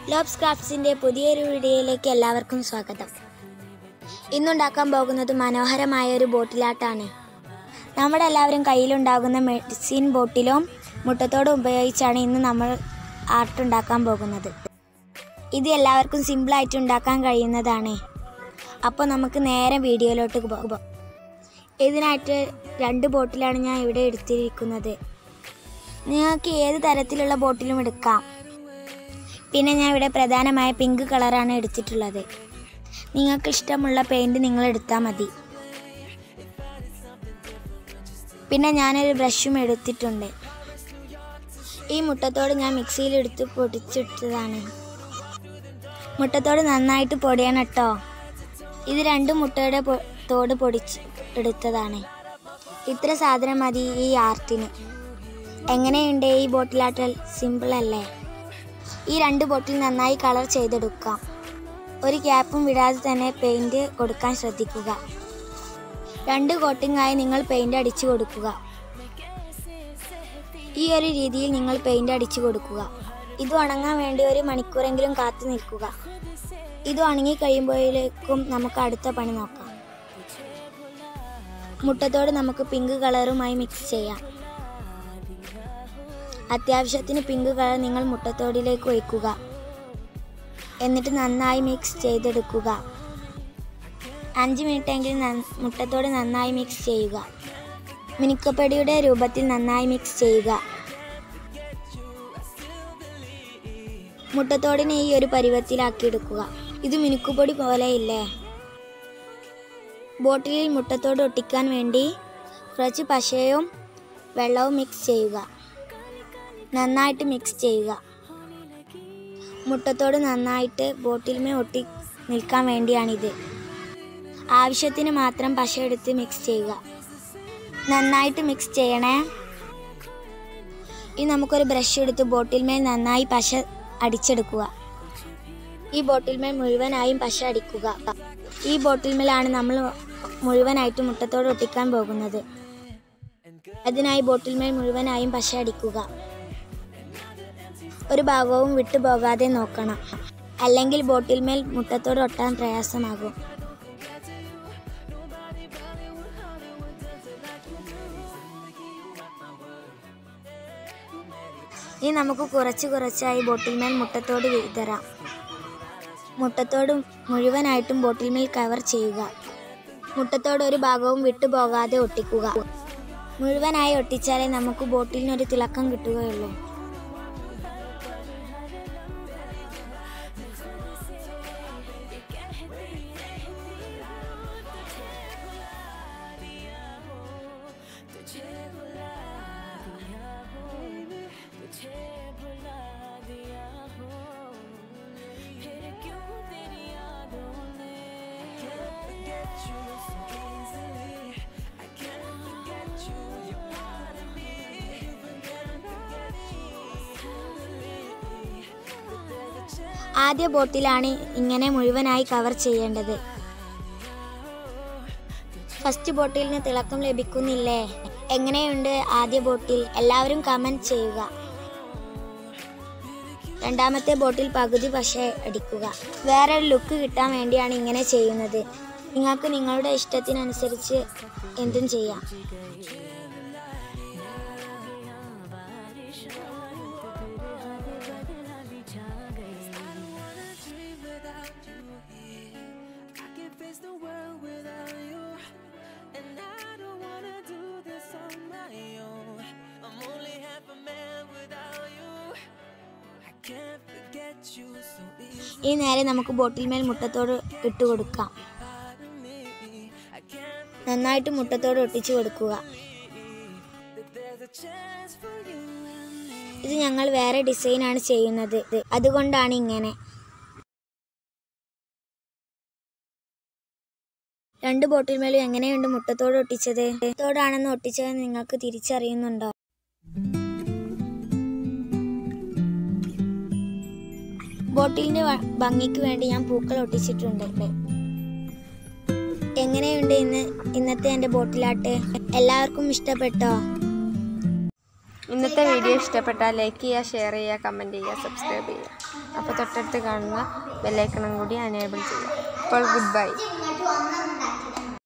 Lobes ക്രാഫ്റ്റ്സിന്റെ പുതിയൊരു വീഡിയോയിലേക്ക് എല്ലാവർക്കും സ്വാഗതം ഇന്നുണ്ടാക്കാൻ പോകുന്നത് മനോഹരമായ ഒരു ബോട്ടിലാട്ടാണ് നമ്മുടെ എല്ലാവരും കയ്യിലുണ്ടാകുന്ന മെഡിസിൻ ബോട്ടിലും മുട്ടത്തോടും ഉപയോഗിച്ചാണ് ഇന്ന് നമ്മൾ ആർട്ട് ഉണ്ടാക്കാൻ പോകുന്നത് ഇത് എല്ലാവർക്കും സിമ്പിളായിട്ട് ഉണ്ടാക്കാൻ കഴിയുന്നതാണ് അപ്പോൾ നമുക്ക് നേരെ വീഡിയോയിലോട്ട് പോകാം ഇതിനായിട്ട് രണ്ട് ബോട്ടിലാണ് ഞാൻ ഇവിടെ എടുത്തിരിക്കുന്നത് നിങ്ങൾക്ക് ഏത് തരത്തിലുള്ള ബോട്ടിലും എടുക്കാം പിന്നെ ഞാൻ ഇവിടെ പ്രധാനമായ പിങ്ക് കളറാണ് എടുത്തിട്ടുള്ളത് നിങ്ങൾക്ക് ഇഷ്ടമുള്ള പെയിൻറ് നിങ്ങൾ എടുത്താൽ മതി പിന്നെ ഞാനൊരു ബ്രഷും എടുത്തിട്ടുണ്ട് ഈ മുട്ടത്തോട് ഞാൻ മിക്സിയിൽ എടുത്ത് പൊടിച്ചിട്ടതാണ് മുട്ടത്തോട് നന്നായിട്ട് പൊടിയണം കേട്ടോ ഇത് രണ്ട് മുട്ടയുടെ പൊ- തോട് പൊടിച്ച് എടുത്തതാണ് ഇത്ര സാധനം മതി ഈ ആർട്ടിന് എങ്ങനെയുണ്ട് ഈ ബോട്ടിലാട്ടൽ സിമ്പിൾ അല്ലേ ഈ രണ്ട് ബോട്ടിൽ നന്നായി കളർ ചെയ്തെടുക്കാം ഒരു ക്യാപ്പും വിടാതെ തന്നെ പെയിൻറ് കൊടുക്കാൻ ശ്രദ്ധിക്കുക രണ്ട് കോട്ടിംഗായി നിങ്ങൾ പെയിൻറ് അടിച്ചു കൊടുക്കുക ഈ ഒരു രീതിയിൽ നിങ്ങൾ പെയിൻറ് അടിച്ചു കൊടുക്കുക ഇത് ഉണങ്ങാൻ വേണ്ടി ഒരു മണിക്കൂറെങ്കിലും കാത്തു നിൽക്കുക ഇത് ഉണങ്ങി കഴിയുമ്പോഴേക്കും നമുക്ക് അടുത്ത പണി നോക്കാം മുട്ടത്തോട് നമുക്ക് പിങ്ക് കളറുമായി മിക്സ് ചെയ്യാം അത്യാവശ്യത്തിന് പിങ്ക് കളർ നിങ്ങൾ മുട്ടത്തോടിലേക്ക് ഒഴിക്കുക എന്നിട്ട് നന്നായി മിക്സ് ചെയ്തെടുക്കുക അഞ്ച് മിനിറ്റെങ്കിലും നന്ന- മുട്ടത്തോട് നന്നായി മിക്സ് ചെയ്യുക മിനുക്കപ്പൊടിയുടെ രൂപത്തിൽ നന്നായി മിക്സ് ചെയ്യുക മുട്ടത്തോടിനെ ഈ ഒരു പരുവത്തിലാക്കിയെടുക്കുക ഇത് മിനുക്കുപൊടി പോലെയില്ലേ ബോട്ടിലിൽ മുട്ടത്തോട് ഒട്ടിക്കാൻ വേണ്ടി കുറച്ച് പശയും വെള്ളവും മിക്സ് ചെയ്യുക നന്നായിട്ട് മിക്സ് ചെയ്യുക മുട്ടത്തോട് നന്നായിട്ട് ബോട്ടിൽമേ ഒട്ടി നിൽക്കാൻ വേണ്ടിയാണിത് ആവശ്യത്തിന് മാത്രം പശ എടുത്ത് മിക്സ് ചെയ്യുക നന്നായിട്ട് മിക്സ് ചെയ്യണേ ഇനി നമുക്കൊരു ബ്രഷ് എടുത്ത് ബോട്ടിൽമേൽ നന്നായി പശ അടിച്ചെടുക്കുക ഈ ബോട്ടിൽമേൽ മുഴുവനായും പശ അടിക്കുക ഈ ബോട്ടിൽമേലാണ് നമ്മൾ മുഴുവനായിട്ട് മുട്ടത്തോട് ഒട്ടിക്കാൻ പോകുന്നത് അതിനായി ബോട്ടിൽമേൽ മുഴുവനായും പശ അടിക്കുക ഒരു ഭാഗവും വിട്ടുപോകാതെ നോക്കണം അല്ലെങ്കിൽ ബോട്ടിൽമേൽ മുട്ടത്തോട് ഒട്ടാൻ പ്രയാസമാകും ഇനി നമുക്ക് കുറച്ച് കുറച്ചായി ബോട്ടിൽമേൽ മുട്ടത്തോട് വിതറാം മുട്ടത്തോട് മുഴുവനായിട്ടും ബോട്ടിൽമേൽ കവർ ചെയ്യുക മുട്ടത്തോട് ഒരു ഭാഗവും വിട്ടുപോകാതെ ഒട്ടിക്കുക മുഴുവനായി ഒട്ടിച്ചാലേ നമുക്ക് ബോട്ടിലിനൊരു തിളക്കം കിട്ടുകയുള്ളൂ ആദ്യ ബോട്ടിലാണ് ഇങ്ങനെ മുഴുവനായി കവർ ചെയ്യേണ്ടത് ഫസ്റ്റ് ബോട്ടിലിന് തിളക്കം ലഭിക്കുന്നില്ലേ എങ്ങനെയുണ്ട് ആദ്യ ബോട്ടിൽ എല്ലാവരും കമന്റ് ചെയ്യുക രണ്ടാമത്തെ ബോട്ടിൽ പകുതി പശ അടിക്കുക വേറെ ഒരു ലുക്ക് കിട്ടാൻ വേണ്ടിയാണ് ഇങ്ങനെ ചെയ്യുന്നത് നിങ്ങൾക്ക് നിങ്ങളുടെ ഇഷ്ടത്തിനനുസരിച്ച് എന്തും ചെയ്യാം I can't face the world without you. And I don't wanna do this on my own. I'm only half a man without you. I can't forget you so easy. ഈ നേരെ നമുക്ക് ബോട്ടിൽമേൽ മുട്ടത്തോട് ഇട്ട് കൊടുക്കാം I can't നന്നായിട്ട് മുട്ടത്തോട് ഒട്ടിച്ചു കൊടുക്കുക that there's a chance for you and me. ഇത് ഞങ്ങൾ വേറെ ഡിസൈനാണ് ചെയ്യുന്നത് അതുകൊണ്ടാണ് ഇങ്ങനെ രണ്ട് ബോട്ടിൽമേലും എങ്ങനെയുണ്ട് മുട്ടത്തോട് ഒട്ടിച്ചത് മുട്ടത്തോടാണെന്ന് ഒട്ടിച്ചത് നിങ്ങൾക്ക് തിരിച്ചറിയുന്നുണ്ടോ ബോട്ടിലിന്റെ വ- ഭംഗിക്ക് വേണ്ടി ഞാൻ പൂക്കൾ ഒട്ടിച്ചിട്ടുണ്ട് എങ്ങനെയുണ്ട് ഇന്ന് ഇന്നത്തെ എൻ്റെ ബോട്ടിലാട്ട് എല്ലാവർക്കും ഇഷ്ടപ്പെട്ടോ ഇന്നത്തെ വീഡിയോ ഇഷ്ടപ്പെട്ടാൽ ലൈക്ക് ചെയ്യുക ഷെയർ ചെയ്യുക കമൻറ്റ് ചെയ്യുക സബ്സ്ക്രൈബ് ചെയ്യുക അപ്പോൾ തൊട്ടടുത്ത് കാണുന്ന ബെല്ലൈക്കണം കൂടി അനേബിൾ ചെയ്യുക അപ്പോൾ ഗുഡ് ബൈ